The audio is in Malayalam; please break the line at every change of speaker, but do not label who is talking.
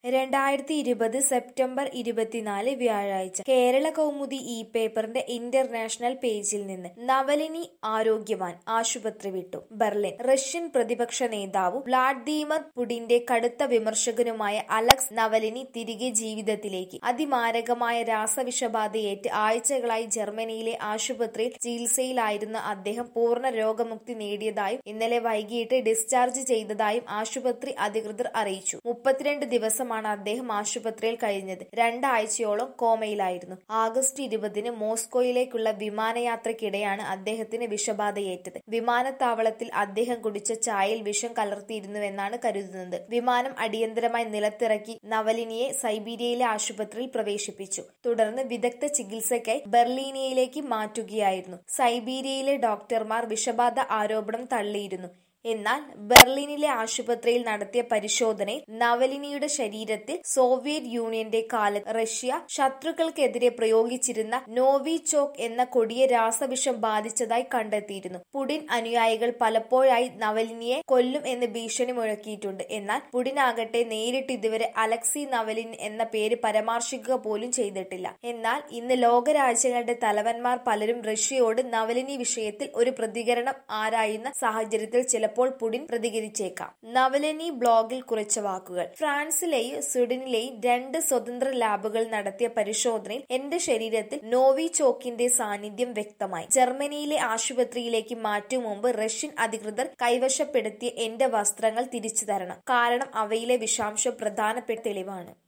രണ്ടായിരത്തി ഇരുപത് സെപ്റ്റംബർ ഇരുപത്തിനാല് വ്യാഴാഴ്ച കേരള കൗമുദി ഇ പേപ്പറിന്റെ ഇന്റർനാഷണൽ പേജിൽ നിന്ന് നവലിനി ആരോഗ്യവാൻ ആശുപത്രി വിട്ടു ബെർലിൻ റഷ്യൻ പ്രതിപക്ഷ നേതാവും വ്ളാഡിമർ പുടിന്റെ കടുത്ത വിമർശകനുമായ അലക്സ് നവലിനി തിരികെ ജീവിതത്തിലേക്ക് അതിമാരകമായ രാസവിഷബാധയേറ്റ് ആഴ്ചകളായി ജർമ്മനിയിലെ ആശുപത്രിയിൽ ചികിത്സയിലായിരുന്ന അദ്ദേഹം പൂർണ്ണ രോഗമുക്തി നേടിയതായും ഇന്നലെ വൈകിട്ട് ഡിസ്ചാർജ് ചെയ്തതായും ആശുപത്രി അധികൃതർ അറിയിച്ചു മുപ്പത്തിരണ്ട് ദിവസമാണ് അദ്ദേഹം ആശുപത്രിയിൽ കഴിഞ്ഞത് രണ്ടാഴ്ചയോളം കോമയിലായിരുന്നു ആഗസ്റ്റ് ഇരുപതിന് മോസ്കോയിലേക്കുള്ള വിമാനയാത്രയ്ക്കിടെയാണ് അദ്ദേഹത്തിന് വിഷബാധയേറ്റത് വിമാനത്താവളത്തിൽ അദ്ദേഹം കുടിച്ച ചായയിൽ വിഷം കലർത്തിയിരുന്നുവെന്നാണ് കരുതുന്നത് വിമാനം അടിയന്തരമായി നിലത്തിറക്കി നവലിനിയെ സൈബീരിയയിലെ ആശുപത്രിയിൽ പ്രവേശിപ്പിച്ചു തുടർന്ന് വിദഗ്ധ ചികിത്സയ്ക്കായി ബെർലീനിയയിലേക്ക് മാറ്റുകയായിരുന്നു സൈബീരിയയിലെ ഡോക്ടർമാർ വിഷബാധ ആരോപണം തള്ളിയിരുന്നു എന്നാൽ ബെർലിനിലെ ആശുപത്രിയിൽ നടത്തിയ പരിശോധനയിൽ നവലിനിയുടെ ശരീരത്തിൽ സോവിയറ്റ് യൂണിയന്റെ കാലത്ത് റഷ്യ ശത്രുക്കൾക്കെതിരെ പ്രയോഗിച്ചിരുന്ന നോവിചോക്ക് എന്ന കൊടിയ രാസവിഷം ബാധിച്ചതായി കണ്ടെത്തിയിരുന്നു പുടിൻ അനുയായികൾ പലപ്പോഴായി നവലിനിയെ കൊല്ലും എന്ന് ഭീഷണി മുഴക്കിയിട്ടുണ്ട് എന്നാൽ പുടിനാകട്ടെ നേരിട്ട് ഇതുവരെ അലക്സി നവലിൻ എന്ന പേര് പരാമർശിക്കുക പോലും ചെയ്തിട്ടില്ല എന്നാൽ ഇന്ന് ലോകരാജ്യങ്ങളുടെ തലവന്മാർ പലരും റഷ്യയോട് നവലിനി വിഷയത്തിൽ ഒരു പ്രതികരണം ആരായുന്ന സാഹചര്യത്തിൽ ചിലപ്പോൾ പുടിൻ പ്രതികരിച്ചേക്കാം നവലിനി ബ്ലോഗിൽ കുറിച്ച വാക്കുകൾ ഫ്രാൻസിലെയും സ്വീഡനിലെയും രണ്ട് സ്വതന്ത്ര ലാബുകൾ നടത്തിയ പരിശോധനയിൽ എന്റെ ശരീരത്തിൽ നോവി ചോക്കിന്റെ സാന്നിധ്യം വ്യക്തമായി ജർമ്മനിയിലെ ആശുപത്രിയിലേക്ക് മാറ്റും മുമ്പ് റഷ്യൻ അധികൃതർ കൈവശപ്പെടുത്തിയ എന്റെ വസ്ത്രങ്ങൾ തിരിച്ചു തരണം കാരണം അവയിലെ വിഷാംശം പ്രധാനപ്പെട്ട തെളിവാണ്